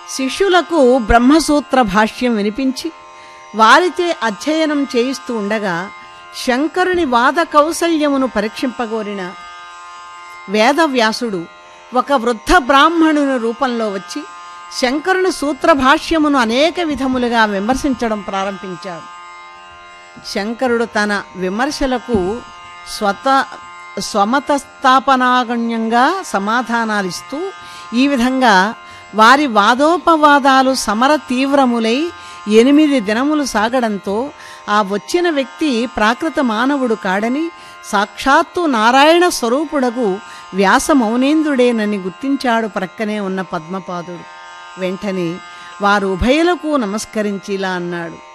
శిష్యులకు బ్రహ్మసూత్ర భాష్యం వినిపించి వారిచే అధ్యయనం చేయిస్తూ ఉండగా శంకరుని వాద కౌశల్యమును పరీక్షింపగోరిన వేదవ్యాసుడు ఒక వృద్ధ బ్రాహ్మణుని రూపంలో వచ్చి శంకరుని సూత్రభాష్యమును అనేక విధములుగా విమర్శించడం ప్రారంభించాడు శంకరుడు తన విమర్శలకు స్వత స్వమత స్థాపనాగణ్యంగా సమాధానాలిస్తూ ఈ విధంగా వారి వాదోపవాదాలు సమర తీవ్రములై ఎనిమిది దినములు సాగడంతో ఆ వచ్చిన వ్యక్తి ప్రాకృత మానవుడు కాడని సాక్షాత్తు నారాయణ స్వరూపుడగు వ్యాస మౌనేంద్రుడేనని గుర్తించాడు ప్రక్కనే ఉన్న పద్మపాదుడు వెంటనే వారు ఉభయులకు నమస్కరించి ఇలా అన్నాడు